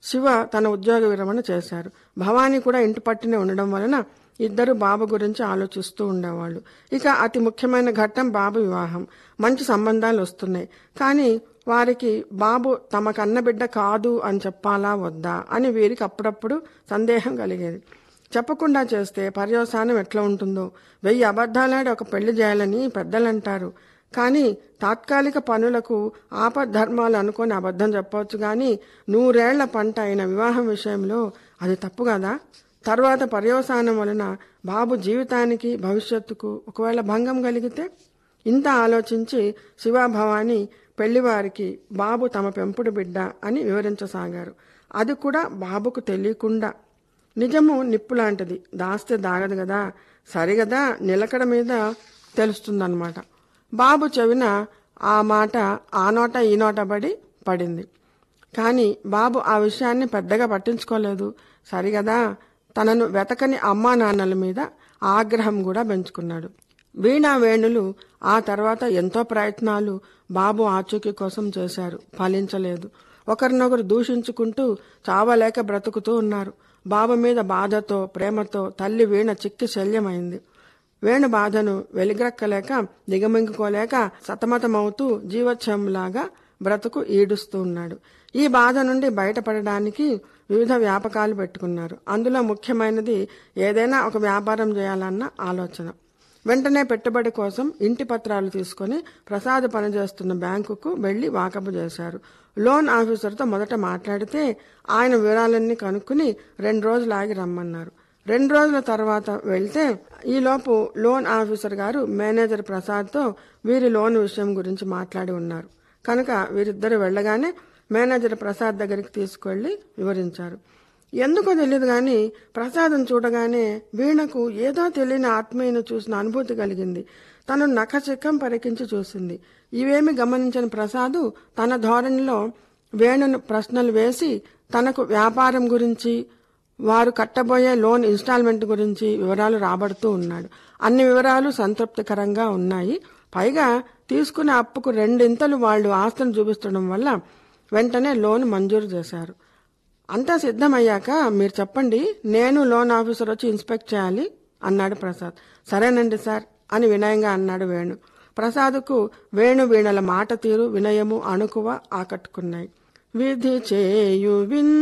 శివ తన ఉద్యోగ విరమణ చేశారు భవానీ కూడా ఇంటి పట్టునే ఉండడం వలన ఇద్దరు బాబు గురించి ఆలోచిస్తూ ఉండేవాళ్ళు ఇక అతి ముఖ్యమైన ఘట్టం బాబు వివాహం మంచి సంబంధాలు వస్తున్నాయి కానీ వారికి బాబు తమ కన్నబిడ్డ కాదు అని చెప్పాలా వద్దా అని వీరికి అప్పుడప్పుడు సందేహం కలిగేది చెప్పకుండా చేస్తే పర్యవసానం ఎట్లా ఉంటుందో వెయ్యి అబద్ధాలాడి ఒక పెళ్లి చేయాలని పెద్దలు అంటారు కానీ తాత్కాలిక పనులకు ఆపద్ధర్మాలు అనుకొని అబద్ధం చెప్పవచ్చు కానీ నూరేళ్ల పంట అయిన వివాహం విషయంలో అది తప్పు కదా తర్వాత పర్యవసానం వలన బాబు జీవితానికి భవిష్యత్తుకు ఒకవేళ భంగం కలిగితే ఇంత ఆలోచించి శివాభవాని పెళ్లివారికి బాబు తమ పెంపుడు బిడ్డ అని వివరించసాగారు అది కూడా బాబుకు తెలియకుండా నిజము నిప్పు లాంటిది దాస్తే దాగదు కదా సరిగదా నిలకడ మీద తెలుస్తుందన్నమాట బాబు చెవిన ఆ మాట ఆ నోట ఈ నోట పడి పడింది కానీ బాబు ఆ విషయాన్ని పెద్దగా పట్టించుకోలేదు సరిగదా తనను వెతకని అమ్మా నాన్నల మీద ఆగ్రహం కూడా పెంచుకున్నాడు వీణా వేణులు ఆ తర్వాత ఎంతో ప్రయత్నాలు బాబు ఆచూకీ కోసం చేశారు ఫలించలేదు ఒకరినొకరు దూషించుకుంటూ చావలేక బ్రతుకుతూ ఉన్నారు బాబు మీద బాధతో ప్రేమతో తల్లి వీణ చిక్కి శల్యమైంది వేణు బాధను వెలిగ్రక్కలేక దిగమింగుకోలేక సతమతమవుతూ జీవోత్సవంలాగా బ్రతుకు ఈడుస్తూ ఉన్నాడు ఈ బాధ నుండి బయటపడడానికి వివిధ వ్యాపకాలు పెట్టుకున్నారు అందులో ముఖ్యమైనది ఏదైనా ఒక వ్యాపారం చేయాలన్న ఆలోచన వెంటనే పెట్టుబడి కోసం ఇంటి పత్రాలు తీసుకుని ప్రసాద్ పనిచేస్తున్న బ్యాంకుకు వెళ్లి వాకపు చేశారు లోన్ ఆఫీసర్తో మొదట మాట్లాడితే ఆయన వివరాలన్నీ కనుక్కుని రెండు రోజులు ఆగి రమ్మన్నారు రెండు రోజుల తర్వాత వెళ్తే ఈలోపు లోన్ ఆఫీసర్ గారు మేనేజర్ ప్రసాద్తో వీరి లోన్ విషయం గురించి మాట్లాడి ఉన్నారు కనుక వీరిద్దరు వెళ్ళగానే మేనేజర్ ప్రసాద్ దగ్గరికి తీసుకువెళ్లి వివరించారు ఎందుకో తెలియదు కానీ ప్రసాదం చూడగానే వీణకు ఏదో తెలియని ఆత్మీయను చూసిన అనుభూతి కలిగింది తను నఖచిక్కం పరికించి చూసింది ఇవేమి గమనించిన ప్రసాదు తన ధోరణిలో వేణును ప్రశ్నలు వేసి తనకు వ్యాపారం గురించి వారు కట్టబోయే లోన్ ఇన్స్టాల్మెంట్ గురించి వివరాలు రాబడుతూ ఉన్నాడు అన్ని వివరాలు సంతృప్తికరంగా ఉన్నాయి పైగా తీసుకునే అప్పుకు రెండింతలు వాళ్ళు ఆస్తులు చూపిస్తడం వల్ల వెంటనే లోన్ మంజూరు చేశారు అంతా సిద్ధమయ్యాక మీరు చెప్పండి నేను లోన్ ఆఫీసర్ వచ్చి ఇన్స్పెక్ట్ చేయాలి అన్నాడు ప్రసాద్ సరేనండి సార్ అని వినయంగా అన్నాడు వేణు ప్రసాద్కు వేణు వీణల మాట తీరు వినయము అణుకువ ఆకట్టుకున్నాయి విధి చేయు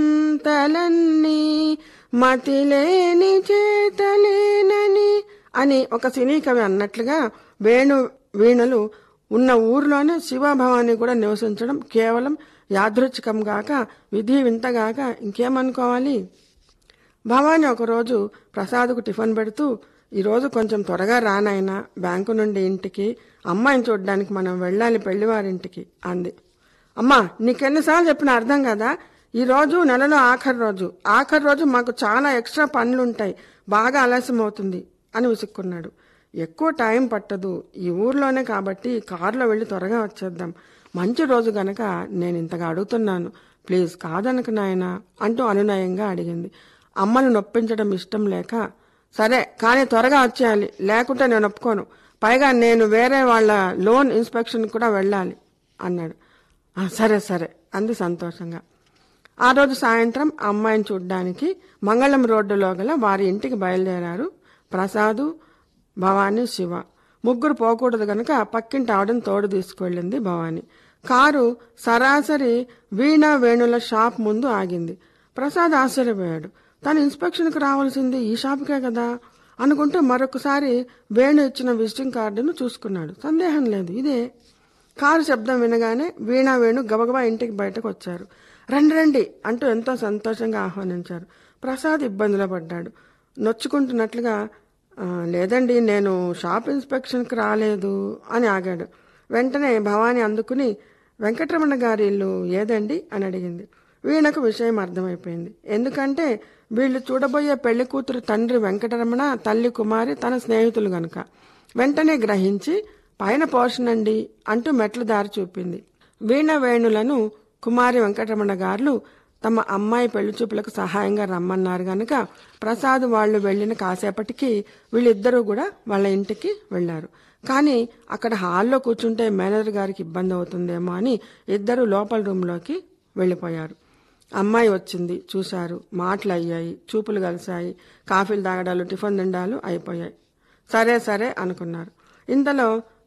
వింతలన్నీ మతిలేని చేతలేనని అని ఒక సినీ కవి అన్నట్లుగా వేణు వీణలు ఉన్న ఊర్లోనే శివభవాని కూడా నివసించడం కేవలం యాదృచ్ఛికం గాక విధి వింతగాక ఇంకేమనుకోవాలి భవాని ఒకరోజు ప్రసాద్కు టిఫిన్ పెడుతూ ఈరోజు కొంచెం త్వరగా రానాయనా బ్యాంకు నుండి ఇంటికి అమ్మాయిని చూడడానికి మనం వెళ్ళాలి పెళ్లివారింటికి అంది అమ్మా నీకెన్నిసార్లు చెప్పిన అర్థం కదా ఈ రోజు నెలలో ఆఖరి రోజు ఆఖరి రోజు మాకు చాలా ఎక్స్ట్రా పనులుంటాయి బాగా ఆలస్యం అవుతుంది అని విసుక్కున్నాడు ఎక్కువ టైం పట్టదు ఈ ఊర్లోనే కాబట్టి కారులో వెళ్ళి త్వరగా వచ్చేద్దాం మంచి రోజు గనక నేను ఇంతగా అడుగుతున్నాను ప్లీజ్ కాదనక నాయనా అంటూ అనునయంగా అడిగింది అమ్మను నొప్పించడం ఇష్టం లేక సరే కానీ త్వరగా వచ్చేయాలి లేకుంటే నేను ఒప్పుకోను పైగా నేను వేరే వాళ్ళ లోన్ ఇన్స్పెక్షన్ కూడా వెళ్ళాలి అన్నాడు "ఆ, సరే సరే అంది సంతోషంగా ఆ రోజు సాయంత్రం అమ్మాయిని చూడ్డానికి మంగళం రోడ్డులో గల వారి ఇంటికి బయలుదేరారు ప్రసాదు భవానీ శివ ముగ్గురు పోకూడదు గనక పక్కింటి ఆవిడని తోడు తీసుకువెళ్ళింది భవానీ కారు సరాసరి వీణా వేణుల షాప్ ముందు ఆగింది ప్రసాద్ ఆశ్చర్యపోయాడు తను ఇన్స్పెక్షన్కి రావాల్సింది ఈ షాపుకే కదా అనుకుంటూ మరొకసారి వేణు ఇచ్చిన విజిటింగ్ కార్డును చూసుకున్నాడు సందేహం లేదు ఇదే కారు శబ్దం వినగానే వీణా వేణు గబగబా ఇంటికి బయటకు వచ్చారు రండి రండి అంటూ ఎంతో సంతోషంగా ఆహ్వానించారు ప్రసాద్ ఇబ్బందిలో పడ్డాడు నొచ్చుకుంటున్నట్లుగా "ఆ, లేదండి నేను షాప్ ఇన్స్పెక్షన్కి రాలేదు అని ఆగాడు వెంటనే భవానీ అందుకుని వెంకటరమణ గారి ఇల్లు ఏదండి అని అడిగింది వీణకు విషయం అర్థమైపోయింది ఎందుకంటే వీళ్ళు చూడబోయే పెళ్లి కూతురు తండ్రి వెంకటరమణ తల్లి కుమారి తన స్నేహితులు గనుక వెంటనే గ్రహించి పైన పోషణండి అంటూ మెట్ల దారి చూపింది వీణ వేణులను కుమారి వెంకటరమణ గారు తమ అమ్మాయి పెళ్లి చూపులకు సహాయంగా రమ్మన్నారు గనుక ప్రసాద్ వాళ్ళు వెళ్లిన కాసేపటికి వీళ్ళిద్దరూ కూడా వాళ్ళ ఇంటికి వెళ్లారు కానీ అక్కడ హాల్లో కూర్చుంటే మేనేజర్ గారికి ఇబ్బంది అవుతుందేమో అని ఇద్దరు లోపల రూమ్లోకి వెళ్లిపోయారు అమ్మాయి వచ్చింది చూశారు మాటలు అయ్యాయి చూపులు కలిశాయి కాఫీలు తాగడాలు టిఫిన్ తిండాలు అయిపోయాయి సరే సరే అనుకున్నారు ఇంతలో